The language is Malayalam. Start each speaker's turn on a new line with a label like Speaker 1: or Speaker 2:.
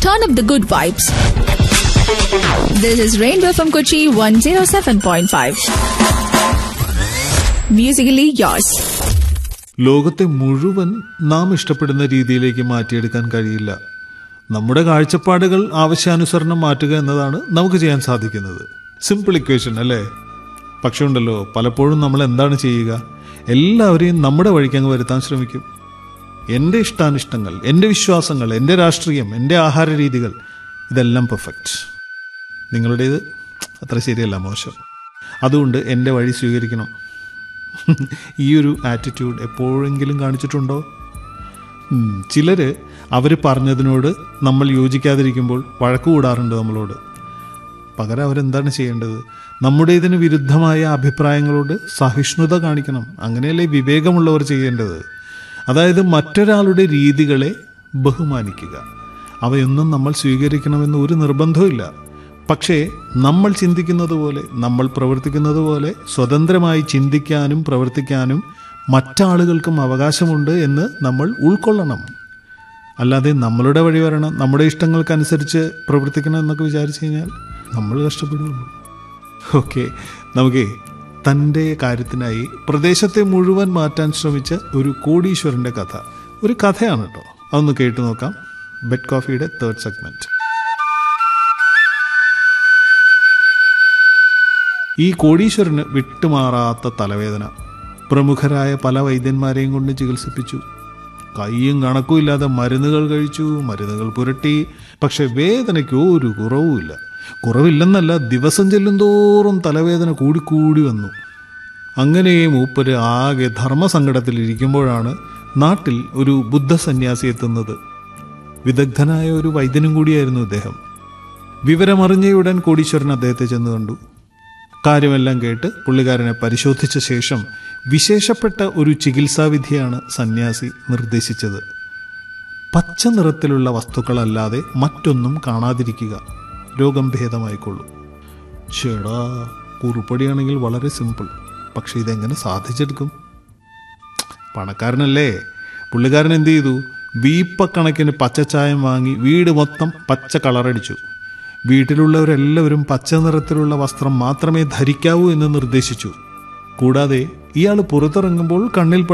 Speaker 1: turn up the good vibes. This is Rainbow from Kochi 107.5. Musically yours.
Speaker 2: ലോകത്തെ മുഴുവൻ നാം ഇഷ്ടപ്പെടുന്ന രീതിയിലേക്ക് മാറ്റിയെടുക്കാൻ കഴിയില്ല നമ്മുടെ കാഴ്ചപ്പാടുകൾ ആവശ്യാനുസരണം മാറ്റുക എന്നതാണ് നമുക്ക് ചെയ്യാൻ സാധിക്കുന്നത് സിമ്പിൾ ഇക്വേഷൻ അല്ലേ പക്ഷെ ഉണ്ടല്ലോ പലപ്പോഴും നമ്മൾ എന്താണ് ചെയ്യുക എല്ലാവരെയും നമ്മുടെ വഴിക്കങ്ങ് വരുത്താൻ ശ്രമിക്കും എൻ്റെ ഇഷ്ടാനിഷ്ടങ്ങൾ എൻ്റെ വിശ്വാസങ്ങൾ എൻ്റെ രാഷ്ട്രീയം എൻ്റെ ആഹാര രീതികൾ ഇതെല്ലാം പെർഫെക്റ്റ് നിങ്ങളുടേത് അത്ര ശരിയല്ല മോശം അതുകൊണ്ട് എൻ്റെ വഴി സ്വീകരിക്കണം ഈ ഒരു ആറ്റിറ്റ്യൂഡ് എപ്പോഴെങ്കിലും കാണിച്ചിട്ടുണ്ടോ ഉം, ചിലര് അവർ പറഞ്ഞതിനോട് നമ്മൾ യോജിക്കാതിരിക്കുമ്പോൾ വഴക്ക് കൂടാറുണ്ട് നമ്മളോട് പകരം അവരെന്താണ് ചെയ്യേണ്ടത് നമ്മുടേതിന് വിരുദ്ധമായ അഭിപ്രായങ്ങളോട് സഹിഷ്ണുത കാണിക്കണം അങ്ങനെയല്ലേ വിവേകമുള്ളവർ ചെയ്യേണ്ടത് അതായത് മറ്റൊരാളുടെ രീതികളെ ബഹുമാനിക്കുക അവയൊന്നും നമ്മൾ സ്വീകരിക്കണമെന്ന് ഒരു നിർബന്ധവുമില്ല പക്ഷേ നമ്മൾ ചിന്തിക്കുന്നത് പോലെ നമ്മൾ പ്രവർത്തിക്കുന്നത് പോലെ സ്വതന്ത്രമായി ചിന്തിക്കാനും പ്രവർത്തിക്കാനും മറ്റാളുകൾക്കും അവകാശമുണ്ട് എന്ന് നമ്മൾ ഉൾക്കൊള്ളണം അല്ലാതെ നമ്മളുടെ വഴി വരണം നമ്മുടെ ഇഷ്ടങ്ങൾക്കനുസരിച്ച് പ്രവർത്തിക്കണം എന്നൊക്കെ വിചാരിച്ചു കഴിഞ്ഞാൽ നമ്മൾ കഷ്ടപ്പെടുകയുള്ളൂ ഓക്കെ നമുക്കേ തൻ്റെ കാര്യത്തിനായി പ്രദേശത്തെ മുഴുവൻ മാറ്റാൻ ശ്രമിച്ച ഒരു കോടീശ്വരൻ്റെ കഥ ഒരു കഥയാണ് കേട്ടോ അതൊന്ന് കേട്ടു നോക്കാം ബെഡ് കോഫിയുടെ തേർഡ് സെഗ്മെന്റ് ഈ കോടീശ്വരന് വിട്ടുമാറാത്ത തലവേദന പ്രമുഖരായ പല വൈദ്യന്മാരെയും കൊണ്ട് ചികിത്സിപ്പിച്ചു കൈയും കണക്കും ഇല്ലാതെ മരുന്നുകൾ കഴിച്ചു മരുന്നുകൾ പുരട്ടി പക്ഷെ വേദനയ്ക്ക് ഒരു കുറവുമില്ല കുറവില്ലെന്നല്ല ദിവസം ചെല്ലുന്തോറും തലവേദന കൂടിക്കൂടി വന്നു അങ്ങനെ മൂപ്പര് ആകെ ധർമ്മസങ്കടത്തിലിരിക്കുമ്പോഴാണ് നാട്ടിൽ ഒരു ബുദ്ധ സന്യാസി എത്തുന്നത് വിദഗ്ധനായ ഒരു വൈദ്യനും കൂടിയായിരുന്നു ഇദ്ദേഹം വിവരമറിഞ്ഞയുടൻ കോടീശ്വരൻ അദ്ദേഹത്തെ ചെന്ന് കണ്ടു കാര്യമെല്ലാം കേട്ട് പുള്ളിക്കാരനെ പരിശോധിച്ച ശേഷം വിശേഷപ്പെട്ട ഒരു ചികിത്സാവിധിയാണ് സന്യാസി നിർദ്ദേശിച്ചത് പച്ച നിറത്തിലുള്ള വസ്തുക്കളല്ലാതെ മറ്റൊന്നും കാണാതിരിക്കുക രോഗം ഭേദമായിക്കൊള്ളും ചേടാ കുറുപ്പടിയാണെങ്കിൽ വളരെ സിമ്പിൾ പക്ഷെ ഇതെങ്ങനെ സാധിച്ചെടുക്കും പണക്കാരനല്ലേ പുള്ളിക്കാരൻ എന്ത് ചെയ്തു വീപ്പക്കണക്കിന് പച്ചച്ചായം വാങ്ങി വീട് മൊത്തം പച്ച കളറടിച്ചു വീട്ടിലുള്ളവരെല്ലാവരും പച്ച നിറത്തിലുള്ള വസ്ത്രം മാത്രമേ ധരിക്കാവൂ എന്ന് നിർദ്ദേശിച്ചു കൂടാതെ ഇയാൾ പുറത്തിറങ്ങുമ്പോൾ കണ്ണിൽ